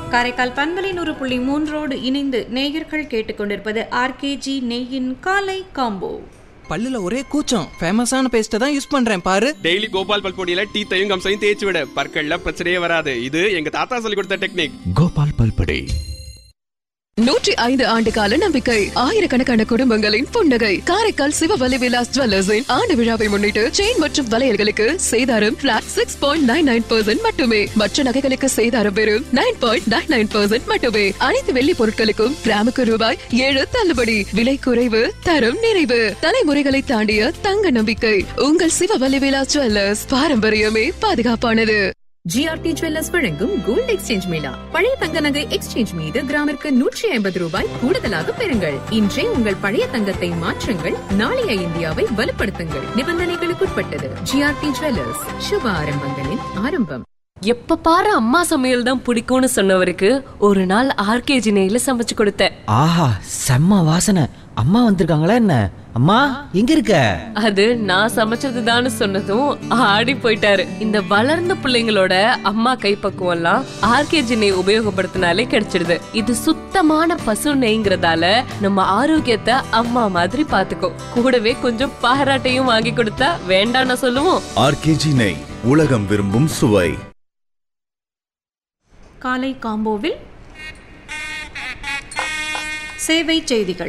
காரைக்கால் பண்பலை நூறு புள்ளி மூன்றோடு இணைந்து நேயர்கள் கேட்டுக்கொண்டிருப்பது ஆர்கேஜி நெய்யின் காலை காம்போ பல்லுல ஒரே கூச்சம் ஃபேமஸான பேஸ்ட்டை தான் யூஸ் பண்றேன் பாரு டெய்லி கோபால் பல்பொடியில டீத்தையும் கம்சையும் தேய்ச்சி விட பற்கள்ல பிரச்சனையே வராது இது எங்க தாத்தா சொல்லி கொடுத்த டெக்னிக் கோபால் பல்படே நூற்றி ஐந்து ஆண்டு கால நம்பிக்கை ஆயிரக்கணக்கான குடும்பங்களின் புன்னகை காரைக்கால் சிவவலி விலாஸ் ஜுவல்லர்ஸின் ஆண்டு விழாவை முன்னிட்டு செயின் மற்றும் வளையல்களுக்கு சேதாரம் flat six point nine nine percent மட்டுமே மற்ற நகைகளுக்கு சேதாரம் வெறும் nine point nine nine percent மட்டுமே அனைத்து வெள்ளி பொருட்களுக்கும் கிராமுக்கு ரூபாய் ஏழு தள்ளுபடி விலை குறைவு தரம் நிறைவு தலைமுறைகளை தாண்டிய தங்க நம்பிக்கை உங்கள் சிவவலி விலாஸ் ஜுவல்லர்ஸ் பாரம்பரியமே பாதுகாப்பானது ஜிஆர்டி ஜுவல்லர்ஸ் வழங்கும் கோல்ட் எக்ஸ்சேஞ்ச் மேளா பழைய தங்க நகை எக்ஸ்சேஞ்ச் மீது கிராமிற்கு நூற்றி ஐம்பது ரூபாய் கூடுதலாக பெறுங்கள் இன்றே உங்கள் பழைய தங்கத்தை மாற்றுங்கள் நாளைய இந்தியாவை வலுப்படுத்துங்கள் நிபந்தனைகளுக்குட்பட்டது ஜிஆர்டி ஜுவல்லர்ஸ் சுப ஆரம்பங்களின் ஆரம்பம் எப்ப பாரு அம்மா சமையல் தான் பிடிக்கும்னு சொன்னவருக்கு ஒரு நாள் ஆர்கேஜி நெய்ல சமைச்சு கொடுத்தேன் ஆஹா செம்ம வாசனை அம்மா வந்திருக்காங்களா என்ன அம்மா எங்க இருக்க அது நான் சமைச்சதுதான்னு சொன்னதும் ஆடி போயிட்டாரு இந்த வளர்ந்த பிள்ளைங்களோட அம்மா கைப்பக்குவம் எல்லாம் ஆர்கேஜி நெய் உபயோகப்படுத்தினாலே கிடைச்சிடுது இது சுத்தமான பசு நெய்ங்கிறதால நம்ம ஆரோக்கியத்தை அம்மா மாதிரி பாத்துக்கோ கூடவே கொஞ்சம் பாராட்டையும் வாங்கி கொடுத்தா வேண்டாம்னு சொல்லுவோம் ஆர்கேஜி நெய் உலகம் விரும்பும் சுவை காலை காம்போவில் சேவை செய்திகள்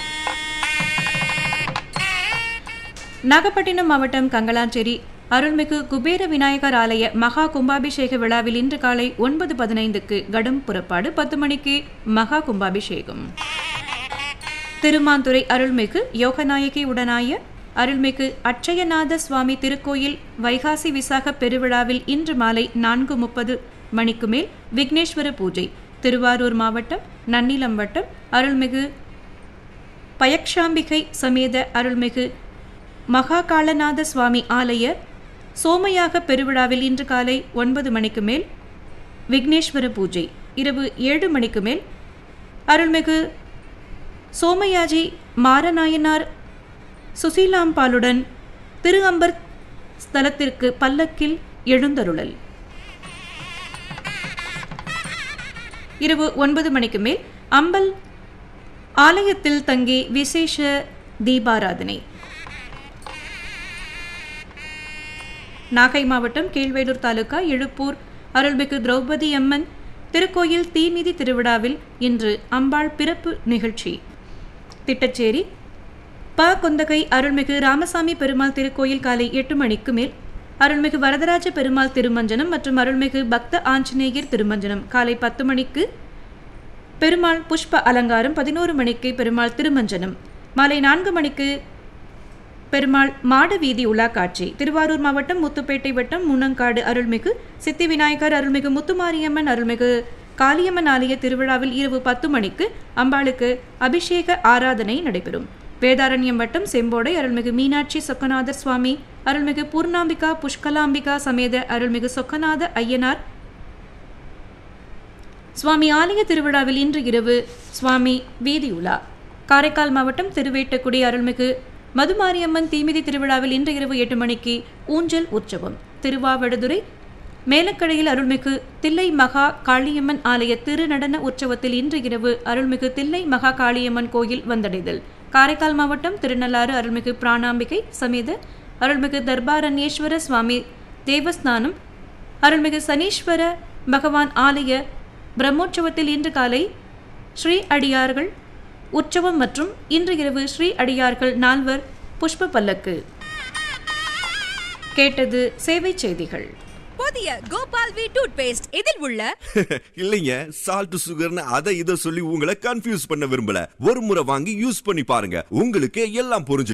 நாகப்பட்டினம் மாவட்டம் கங்களாச்சேரி அருள்மிகு குபேர விநாயகர் ஆலய மகா கும்பாபிஷேக விழாவில் இன்று காலை ஒன்பது பதினைந்துக்கு கடும் புறப்பாடு பத்து மணிக்கு மகா கும்பாபிஷேகம் திருமாந்துறை அருள்மிகு யோகநாயகி உடனாய அருள்மிகு அட்சயநாத சுவாமி திருக்கோயில் வைகாசி விசாக பெருவிழாவில் இன்று மாலை நான்கு முப்பது மணிக்கு மேல் விக்னேஸ்வர பூஜை திருவாரூர் மாவட்டம் நன்னிலம் வட்டம் அருள்மிகு பயக்ஷாம்பிகை சமேத அருள்மிகு மகாகாலநாத சுவாமி ஆலய சோமயாக பெருவிழாவில் இன்று காலை ஒன்பது மணிக்கு மேல் விக்னேஸ்வர பூஜை இரவு ஏழு மணிக்கு மேல் அருள்மிகு சோமயாஜி மாரநாயனார் சுசீலாம்பாலுடன் திரு அம்பர் ஸ்தலத்திற்கு பல்லக்கில் எழுந்தருளல் இரவு ஒன்பது மணிக்கு மேல் அம்பல் ஆலயத்தில் தங்கி விசேஷ தீபாராதனை நாகை மாவட்டம் கீழ்வேலூர் தாலுகா எழுப்பூர் அருள்மிகு திரௌபதி அம்மன் திருக்கோயில் தீமிதி திருவிழாவில் இன்று அம்பாள் பிறப்பு நிகழ்ச்சி திட்டச்சேரி ப கொந்தகை அருள்மிகு ராமசாமி பெருமாள் திருக்கோயில் காலை எட்டு மணிக்கு மேல் அருள்மிகு வரதராஜ பெருமாள் திருமஞ்சனம் மற்றும் அருள்மிகு பக்த ஆஞ்சநேயர் திருமஞ்சனம் காலை பத்து மணிக்கு பெருமாள் புஷ்ப அலங்காரம் பதினோரு மணிக்கு பெருமாள் திருமஞ்சனம் மாலை நான்கு மணிக்கு பெருமாள் மாட வீதி உலா காட்சி திருவாரூர் மாவட்டம் முத்துப்பேட்டை வட்டம் முன்னங்காடு அருள்மிகு சித்தி விநாயகர் அருள்மிகு முத்துமாரியம்மன் அருள்மிகு காளியம்மன் ஆலய திருவிழாவில் இரவு பத்து மணிக்கு அம்பாளுக்கு அபிஷேக ஆராதனை நடைபெறும் வேதாரண்யம் வட்டம் செம்போடை அருள்மிகு மீனாட்சி சொக்கநாதர் சுவாமி அருள்மிகு பூர்ணாம்பிகா புஷ்கலாம்பிகா சமேத அருள்மிகு சொக்கநாத ஐயனார் சுவாமி ஆலய திருவிழாவில் இன்று இரவு சுவாமி வீதி உலா காரைக்கால் மாவட்டம் திருவேட்டக்குடி அருள்மிகு மதுமாரியம்மன் தீமிதி திருவிழாவில் இன்று இரவு எட்டு மணிக்கு ஊஞ்சல் உற்சவம் திருவாவடுதுறை மேலக்கடையில் அருள்மிகு தில்லை மகா காளியம்மன் ஆலய திருநடன உற்சவத்தில் இன்று இரவு அருள்மிகு தில்லை மகா காளியம்மன் கோயில் வந்தடைதல் காரைக்கால் மாவட்டம் திருநள்ளாறு அருள்மிகு பிராணாம்பிகை சமேத அருள்மிகு தர்பாரண்யேஸ்வர சுவாமி தேவஸ்நானம் அருள்மிகு சனீஸ்வர பகவான் ஆலய பிரம்மோற்சவத்தில் இன்று காலை ஸ்ரீ அடியார்கள் உற்சவம் மற்றும் இன்று இரவு ஸ்ரீ அடியார்கள் நால்வர் புஷ்ப பல்லக்கு கேட்டது சேவை செய்திகள் புதிய கோபால் வி டூத் பேஸ்ட் இதில் உள்ள இல்லைங்க சால்ட் சுகர்னு அதை இதை சொல்லி உங்களை கன்ஃபியூஸ் பண்ண விரும்பல ஒரு முறை வாங்கி யூஸ் பண்ணி பாருங்க உங்களுக்கு எல்லாம் புரிஞ்சு